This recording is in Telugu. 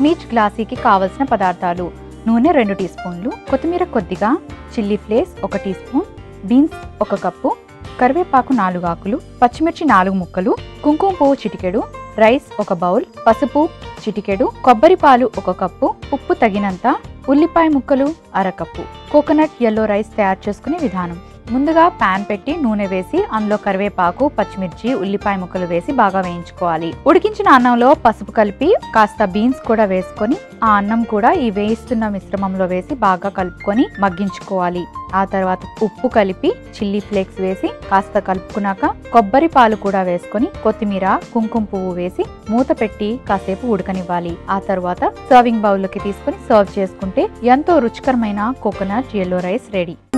మీచ్ గ్లాసీకి కావలసిన పదార్థాలు నూనె రెండు టీ స్పూన్లు కొత్తిమీర కొద్దిగా చిల్లీ ఫ్లేక్స్ ఒక టీ స్పూన్ బీన్స్ ఒక కప్పు కరివేపాకు నాలుగు ఆకులు పచ్చిమిర్చి నాలుగు ముక్కలు కుంకుమ పువ్వు చిటికెడు రైస్ ఒక బౌల్ పసుపు చిటికెడు కొబ్బరి పాలు ఒక కప్పు ఉప్పు తగినంత ఉల్లిపాయ ముక్కలు అరకప్పు కోకోనట్ ఎల్లో రైస్ తయారు చేసుకునే విధానం ముందుగా పాన్ పెట్టి నూనె వేసి అందులో కరివేపాకు పచ్చిమిర్చి ఉల్లిపాయ ముక్కలు వేసి బాగా వేయించుకోవాలి ఉడికించిన అన్నంలో పసుపు కలిపి కాస్త బీన్స్ కూడా వేసుకొని ఆ అన్నం కూడా ఈ వేయిస్తున్న మిశ్రమంలో వేసి బాగా కలుపుకొని మగ్గించుకోవాలి ఆ తర్వాత ఉప్పు కలిపి చిల్లీ ఫ్లేక్స్ వేసి కాస్త కలుపుకున్నాక కొబ్బరి పాలు కూడా వేసుకొని కొత్తిమీర కుంకుమ పువ్వు వేసి మూత పెట్టి కాసేపు ఉడకనివ్వాలి ఆ తర్వాత సర్వింగ్ బౌల్లోకి తీసుకొని సర్వ్ చేసుకుంటే ఎంతో రుచికరమైన కోకోనట్ ఎల్లో రైస్ రెడీ